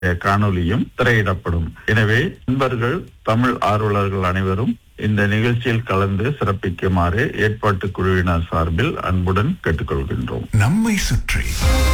காணொலியும் திரையிடப்படும் எனவே நண்பர்கள் தமிழ் ஆர்வலர்கள் அனைவரும் இந்த நிகழ்ச்சியில் கலந்து சிறப்பிக்குமாறு ஏற்பாட்டு குழுவினர் சார்பில் அன்புடன் கேட்டுக்கொள்கின்றோம் நம்மை சுற்றி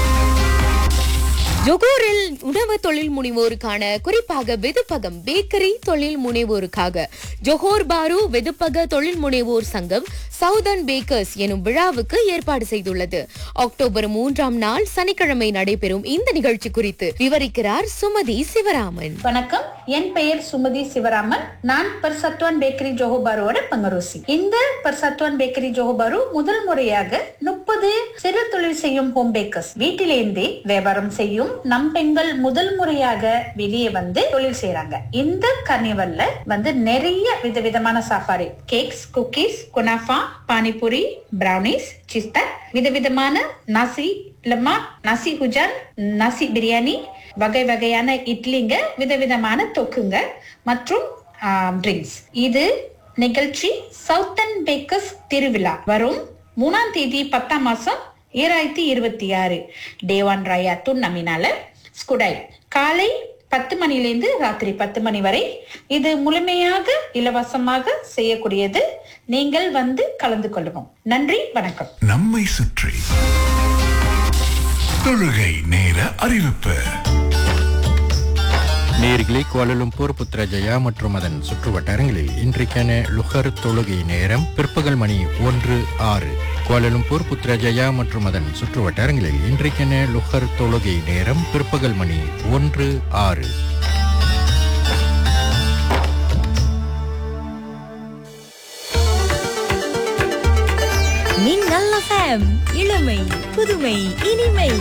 ஜொகூரில் உணவு தொழில் முனைவோருக்கான குறிப்பாக வெதுப்பகம் பேக்கரி தொழில் முனைவோருக்காக ஜொஹோர் பாரு வெதுப்பக தொழில் முனைவோர் சங்கம் சவுதர்ன் பேக்கர்ஸ் எனும் விழாவுக்கு ஏற்பாடு செய்துள்ளது அக்டோபர் மூன்றாம் நாள் சனிக்கிழமை நடைபெறும் இந்த நிகழ்ச்சி குறித்து விவரிக்கிறார் சுமதி சிவராமன் வணக்கம் என் பெயர் சுமதி சிவராமன் நான் பர்சத்வான் பேக்கரி ஜோஹோபாரோட பங்கரோசி இந்த பர்சத்வான் பேக்கரி ஜோஹோபாரு முதல் முறையாக முப்பது சிறு தொழில் செய்யும் ஹோம் பேக்கர்ஸ் வீட்டிலேந்தே வியாபாரம் செய்யும் நம் பெண்கள் முதல் முறையாக வெளியே வந்து தொழில் செய்யறாங்க இந்த கர்னிவல்ல வந்து நிறைய விதவிதமான சாப்பாடு கேக்ஸ் குக்கீஸ் குனாஃபா பானிபூரி பிரவுனிஸ் சிஸ்தர் விதவிதமான நசி லம்மா நசி ஹுஜான் நசி பிரியாணி வகை வகையான இட்லிங்க விதவிதமான தொக்குங்க மற்றும் ட்ரிங்க்ஸ் இது நிகழ்ச்சி சவுத்தன் பேக்கர்ஸ் திருவிழா வரும் மூணாம் தேதி பத்தாம் மாசம் ஈராயிரத்தி இருபத்தி ஆறு டேவான் ராயாத்தூன் நமினால ஸ்குடாய் காலை பத்து மணிலேருந்து ராத்திரி பத்து மணி வரை இது முழுமையாக இலவசமாக செய்யக்கூடியது நீங்கள் வந்து கலந்து கொள்ளவும் நன்றி வணக்கம் நம்மை சுற்றி தொழுகை நேர அறிவிப்பு நேர்களே கோலலும்பூர் புத்ரஜயா மற்றும் அதன் சுற்று வட்டாரங்களில் இன்றைக்கான லுகர் தொழுகை நேரம் பிற்பகல் மணி ஒன்று ஆறு கோலலும்பூர் புத்ரஜயா மற்றும் அதன் சுற்று வட்டாரங்களில் இன்றைக்கான லுகர் தொழுகை நேரம் பிற்பகல் மணி ஒன்று ஆறு மின்னல் எஃப்எம் இளமை புதுமை இனிமை